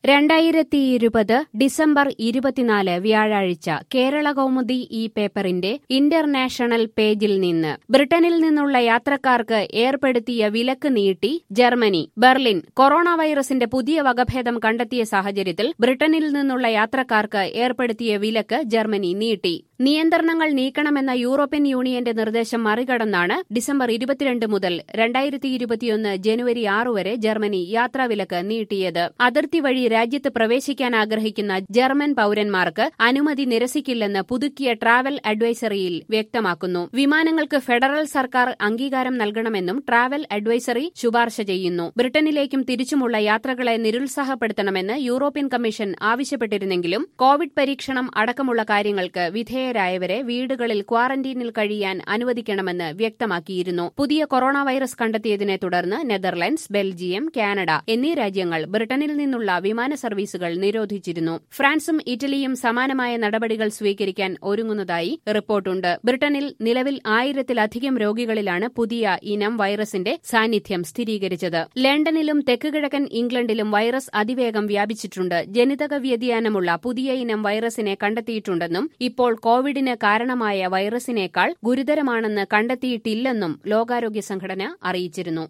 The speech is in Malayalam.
രണ്ടായിരത്തി ഇരുപത് ഡിസംബർ ഇരുപത്തിനാല് വ്യാഴാഴ്ച കേരള കൗമുദി ഈ പേപ്പറിന്റെ ഇന്റർനാഷണൽ പേജിൽ നിന്ന് ബ്രിട്ടനിൽ നിന്നുള്ള യാത്രക്കാർക്ക് ഏർപ്പെടുത്തിയ വിലക്ക് നീട്ടി ജർമ്മനി ബെർലിൻ കൊറോണ വൈറസിന്റെ പുതിയ വകഭേദം കണ്ടെത്തിയ സാഹചര്യത്തിൽ ബ്രിട്ടനിൽ നിന്നുള്ള യാത്രക്കാർക്ക് ഏർപ്പെടുത്തിയ വിലക്ക് ജർമ്മനി നീട്ടി നിയന്ത്രണങ്ങൾ നീക്കണമെന്ന യൂറോപ്യൻ യൂണിയന്റെ നിർദ്ദേശം മറികടന്നാണ് ഡിസംബർ ഇരുപത്തിരണ്ട് മുതൽ രണ്ടായിരത്തി ഇരുപത്തിയൊന്ന് ജനുവരി ആറ് വരെ ജർമ്മനി യാത്രാവിലക്ക് നീട്ടിയത് അതിർത്തി വഴി രാജ്യത്ത് പ്രവേശിക്കാൻ ആഗ്രഹിക്കുന്ന ജർമ്മൻ പൌരന്മാർക്ക് അനുമതി നിരസിക്കില്ലെന്ന് പുതുക്കിയ ട്രാവൽ അഡ്വൈസറിയിൽ വ്യക്തമാക്കുന്നു വിമാനങ്ങൾക്ക് ഫെഡറൽ സർക്കാർ അംഗീകാരം നൽകണമെന്നും ട്രാവൽ അഡ്വൈസറി ശുപാർശ ചെയ്യുന്നു ബ്രിട്ടനിലേക്കും തിരിച്ചുമുള്ള യാത്രകളെ നിരുത്സാഹപ്പെടുത്തണമെന്ന് യൂറോപ്യൻ കമ്മീഷൻ ആവശ്യപ്പെട്ടിരുന്നെങ്കിലും കോവിഡ് പരീക്ഷണം അടക്കമുള്ള കാര്യങ്ങൾക്ക് വിധേയരായവരെ വീടുകളിൽ ക്വാറന്റീനിൽ കഴിയാൻ അനുവദിക്കണമെന്ന് വ്യക്തമാക്കിയിരുന്നു പുതിയ കൊറോണ വൈറസ് കണ്ടെത്തിയതിനെ തുടർന്ന് നെതർലൻഡ്സ് ബെൽജിയം കാനഡ എന്നീ രാജ്യങ്ങൾ ബ്രിട്ടനിൽ നിന്നുള്ള വിമാന സർവീസുകൾ നിരോധിച്ചിരുന്നു ഫ്രാൻസും ഇറ്റലിയും സമാനമായ നടപടികൾ സ്വീകരിക്കാൻ ഒരുങ്ങുന്നതായി റിപ്പോർട്ടുണ്ട് ബ്രിട്ടനിൽ നിലവിൽ ആയിരത്തിലധികം രോഗികളിലാണ് പുതിയ ഇനം വൈറസിന്റെ സാന്നിധ്യം സ്ഥിരീകരിച്ചത് ലണ്ടനിലും തെക്കുകിഴക്കൻ ഇംഗ്ലണ്ടിലും വൈറസ് അതിവേഗം വ്യാപിച്ചിട്ടുണ്ട് ജനിതക വ്യതിയാനമുള്ള പുതിയ ഇനം വൈറസിനെ കണ്ടെത്തിയിട്ടുണ്ടെന്നും ഇപ്പോൾ കോവിഡിന് കാരണമായ വൈറസിനേക്കാൾ ഗുരുതരമാണെന്ന് കണ്ടെത്തിയിട്ടില്ലെന്നും ലോകാരോഗ്യ സംഘടന അറിയിച്ചിരുന്നു